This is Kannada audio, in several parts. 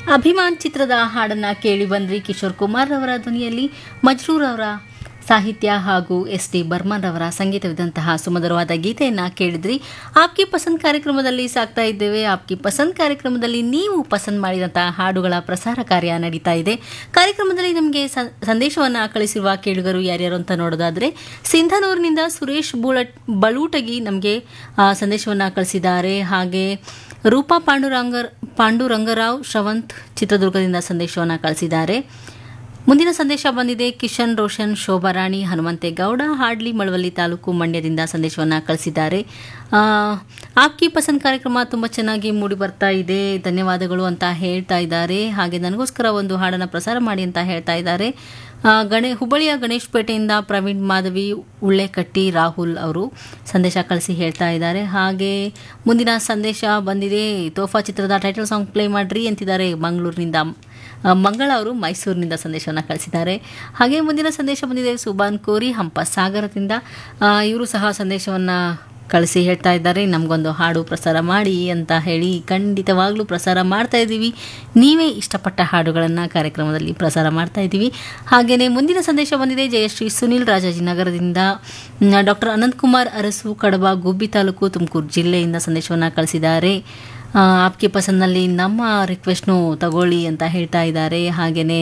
ಅಭಿಮಾನ್ ಚಿತ್ರದ ಹಾಡನ್ನ ಕೇಳಿ ಬಂದ್ರಿ ಕಿಶೋರ್ ಕುಮಾರ್ ಅವರ ಧ್ವನಿಯಲ್ಲಿ ಮಜ್ರೂರ್ ಅವರ ಸಾಹಿತ್ಯ ಹಾಗೂ ಎಸ್ ಡಿ ಬರ್ಮನ್ ಅವರ ಸಂಗೀತವಿದ್ದಂತಹ ಸುಮಧುರವಾದ ಗೀತೆಯನ್ನ ಕೇಳಿದ್ರಿ ಆಪ್ಕಿ ಪಸಂದ್ ಕಾರ್ಯಕ್ರಮದಲ್ಲಿ ಸಾಕ್ತಾ ಇದ್ದೇವೆ ಆಪ್ಕಿ ಪಸಂದ್ ಕಾರ್ಯಕ್ರಮದಲ್ಲಿ ನೀವು ಪಸಂದ್ ಮಾಡಿದಂತಹ ಹಾಡುಗಳ ಪ್ರಸಾರ ಕಾರ್ಯ ನಡೀತಾ ಇದೆ ಕಾರ್ಯಕ್ರಮದಲ್ಲಿ ನಮಗೆ ಸಂದೇಶವನ್ನು ಕಳಿಸಿರುವ ಕೇಳುಗರು ಯಾರ್ಯಾರು ಅಂತ ನೋಡೋದಾದ್ರೆ ಸಿಂಧನೂರಿನಿಂದ ಸುರೇಶ್ ಬುಳಟ್ ಬಲೂಟಗಿ ನಮಗೆ ಸಂದೇಶವನ್ನು ಕಳಿಸಿದ್ದಾರೆ ಹಾಗೆ ರೂಪಾ ಪಾಂಡುರಂಗರ್ ಪಾಂಡುರಂಗರಾವ್ ಶ್ರವಂತ್ ಚಿತ್ರದುರ್ಗದಿಂದ ಸಂದೇಶವನ್ನು ಕಳಿಸಿದ್ದಾರೆ ಮುಂದಿನ ಸಂದೇಶ ಬಂದಿದೆ ಕಿಶನ್ ರೋಷನ್ ಶೋಭಾರಾಣಿ ಹನುಮಂತೇಗೌಡ ಹಾಡ್ಲಿ ಮಳವಳ್ಳಿ ತಾಲೂಕು ಮಂಡ್ಯದಿಂದ ಸಂದೇಶವನ್ನು ಕಳಿಸಿದ್ದಾರೆ ಆ, ಆಪ್ಕಿ ಪಸಂದ್ ಕಾರ್ಯಕ್ರಮ ತುಂಬ ಚೆನ್ನಾಗಿ ಮೂಡಿ ಬರ್ತಾ ಇದೆ ಧನ್ಯವಾದಗಳು ಅಂತ ಹೇಳ್ತಾ ಇದ್ದಾರೆ ಹಾಗೆ ನನಗೋಸ್ಕರ ಒಂದು ಹಾಡನ್ನು ಪ್ರಸಾರ ಮಾಡಿ ಅಂತ ಹೇಳ್ತಾ ಇದ್ದಾರೆ ಆ, ಗಣೇ ಹುಬ್ಬಳ್ಳಿಯ ಗಣೇಶ್ ಪೇಟೆಯಿಂದ ಪ್ರವೀಣ್ ಮಾಧವಿ ಉಳ್ಳೆಕಟ್ಟಿ ರಾಹುಲ್ ಅವರು ಸಂದೇಶ ಕಳಿಸಿ ಹೇಳ್ತಾ ಇದ್ದಾರೆ ಹಾಗೆ ಮುಂದಿನ ಸಂದೇಶ ಬಂದಿದೆ ತೋಫಾ ಚಿತ್ರದ ಟೈಟಲ್ ಸಾಂಗ್ ಪ್ಲೇ ಮಾಡ್ರಿ ಅಂತಿದ್ದಾರೆ ಮಂಗಳೂರಿನಿಂದ ಆ, ಮಂಗಳ ಅವರು ಮೈಸೂರಿನಿಂದ ಸಂದೇಶವನ್ನು ಕಳಿಸಿದ್ದಾರೆ ಹಾಗೆ ಮುಂದಿನ ಸಂದೇಶ ಬಂದಿದೆ ಸುಬಾನ್ ಕೋರಿ ಹಂಪ ಸಾಗರದಿಂದ ಆ, ಇವರು ಸಹ ಸಂದೇಶವನ್ನು ಕಳಿಸಿ ಹೇಳ್ತಾ ಇದ್ದಾರೆ ನಮಗೊಂದು ಹಾಡು ಪ್ರಸಾರ ಮಾಡಿ ಅಂತ ಹೇಳಿ ಖಂಡಿತವಾಗ್ಲೂ ಪ್ರಸಾರ ಮಾಡ್ತಾ ಇದ್ದೀವಿ ನೀವೇ ಇಷ್ಟಪಟ್ಟ ಹಾಡುಗಳನ್ನು ಕಾರ್ಯಕ್ರಮದಲ್ಲಿ ಪ್ರಸಾರ ಮಾಡ್ತಾ ಇದ್ದೀವಿ ಹಾಗೆಯೇ ಮುಂದಿನ ಸಂದೇಶ ಬಂದಿದೆ ಜಯಶ್ರೀ ಸುನಿಲ್ ರಾಜಾಜಿನಗರದಿಂದ ಡಾಕ್ಟರ್ ಅನಂತಕುಮಾರ್ ಅರಸು ಕಡಬ ಗುಬ್ಬಿ ತಾಲೂಕು ತುಮಕೂರು ಜಿಲ್ಲೆಯಿಂದ ಸಂದೇಶವನ್ನು ಕಳಿಸಿದ್ದಾರೆ ಆ, ಆಪ್ಗೆ ಪಸಂದ್ನಲ್ಲಿ ನಮ್ಮ ರಿಕ್ವೆಸ್ಟ್ನು ತಗೊಳ್ಳಿ ಅಂತ ಹೇಳ್ತಾ ಇದ್ದಾರೆ ಹಾಗೆಯೇ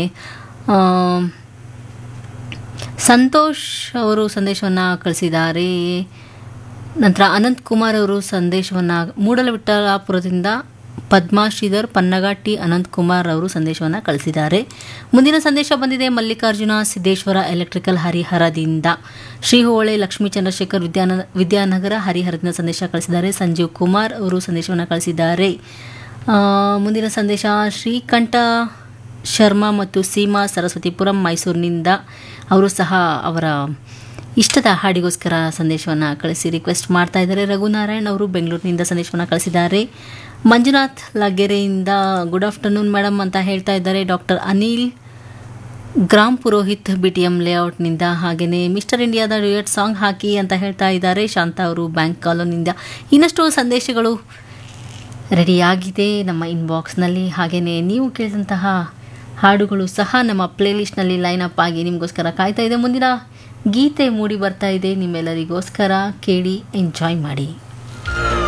ಸಂತೋಷ್ ಅವರು ಸಂದೇಶವನ್ನು ಕಳಿಸಿದ್ದಾರೆ ನಂತರ ಅನಂತ್ ಕುಮಾರ್ ಅವರು ಸಂದೇಶವನ್ನು ಮೂಡಲವಿಠಲಾಪುರದಿಂದ ಪದ್ಮಾ ಶ್ರೀಧರ್ ಪನ್ನಗಟ್ಟಿ ಅನಂತ್ ಕುಮಾರ್ ಅವರು ಸಂದೇಶವನ್ನು ಕಳಿಸಿದ್ದಾರೆ ಮುಂದಿನ ಸಂದೇಶ ಬಂದಿದೆ ಮಲ್ಲಿಕಾರ್ಜುನ ಸಿದ್ದೇಶ್ವರ ಎಲೆಕ್ಟ್ರಿಕಲ್ ಹರಿಹರದಿಂದ ಶ್ರೀ ಹೋಳೆ ಲಕ್ಷ್ಮೀ ಚಂದ್ರಶೇಖರ್ ವಿದ್ಯಾನ ವಿದ್ಯಾನಗರ ಹರಿಹರದಿಂದ ಸಂದೇಶ ಕಳಿಸಿದ್ದಾರೆ ಸಂಜೀವ್ ಕುಮಾರ್ ಅವರು ಸಂದೇಶವನ್ನು ಕಳಿಸಿದ್ದಾರೆ ಆ, ಮುಂದಿನ ಸಂದೇಶ ಶ್ರೀಕಂಠ ಶರ್ಮಾ ಮತ್ತು ಸೀಮಾ ಸರಸ್ವತಿಪುರಂ ಮೈಸೂರಿನಿಂದ ಅವರು ಸಹ ಅವರ ಇಷ್ಟದ ಹಾಡಿಗೋಸ್ಕರ ಸಂದೇಶವನ್ನು ಕಳಿಸಿ ರಿಕ್ವೆಸ್ಟ್ ಮಾಡ್ತಾ ಇದ್ದಾರೆ ರಘುನಾರಾಯಣ್ ಅವರು ಬೆಂಗಳೂರಿನಿಂದ ಸಂದೇಶವನ್ನು ಕಳಿಸಿದ್ದಾರೆ ಮಂಜುನಾಥ್ ಲಗ್ಗೆರೆಯಿಂದ ಗುಡ್ ಆಫ್ಟರ್ನೂನ್ ಮೇಡಮ್ ಅಂತ ಹೇಳ್ತಾ ಇದ್ದಾರೆ ಡಾಕ್ಟರ್ ಅನಿಲ್ ಗ್ರಾಮ್ ಪುರೋಹಿತ್ ಬಿ ಟಿ ಎಂ ಲೇಔಟ್ನಿಂದ ಹಾಗೆಯೇ ಮಿಸ್ಟರ್ ಇಂಡಿಯಾದ ಡ್ಯೂಯಟ್ ಸಾಂಗ್ ಹಾಕಿ ಅಂತ ಹೇಳ್ತಾ ಇದ್ದಾರೆ ಶಾಂತ ಅವರು ಬ್ಯಾಂಕ್ ಕಾಲೋನಿಂದ ಇನ್ನಷ್ಟು ಸಂದೇಶಗಳು ರೆಡಿಯಾಗಿದೆ ನಮ್ಮ ಇನ್ಬಾಕ್ಸ್ನಲ್ಲಿ ಹಾಗೆಯೇ ನೀವು ಕೇಳಿದಂತಹ ಹಾಡುಗಳು ಸಹ ನಮ್ಮ ಪ್ಲೇಲಿಸ್ಟ್ನಲ್ಲಿ ಲೈನ್ ಅಪ್ ಆಗಿ ನಿಮಗೋಸ್ಕರ ಕಾಯ್ತಾ ಇದೆ ಮುಂದಿನ ಗೀತೆ ಮೂಡಿ ಬರ್ತಾ ಇದೆ ನಿಮ್ಮೆಲ್ಲರಿಗೋಸ್ಕರ ಕೇಳಿ ಎಂಜಾಯ್ ಮಾಡಿ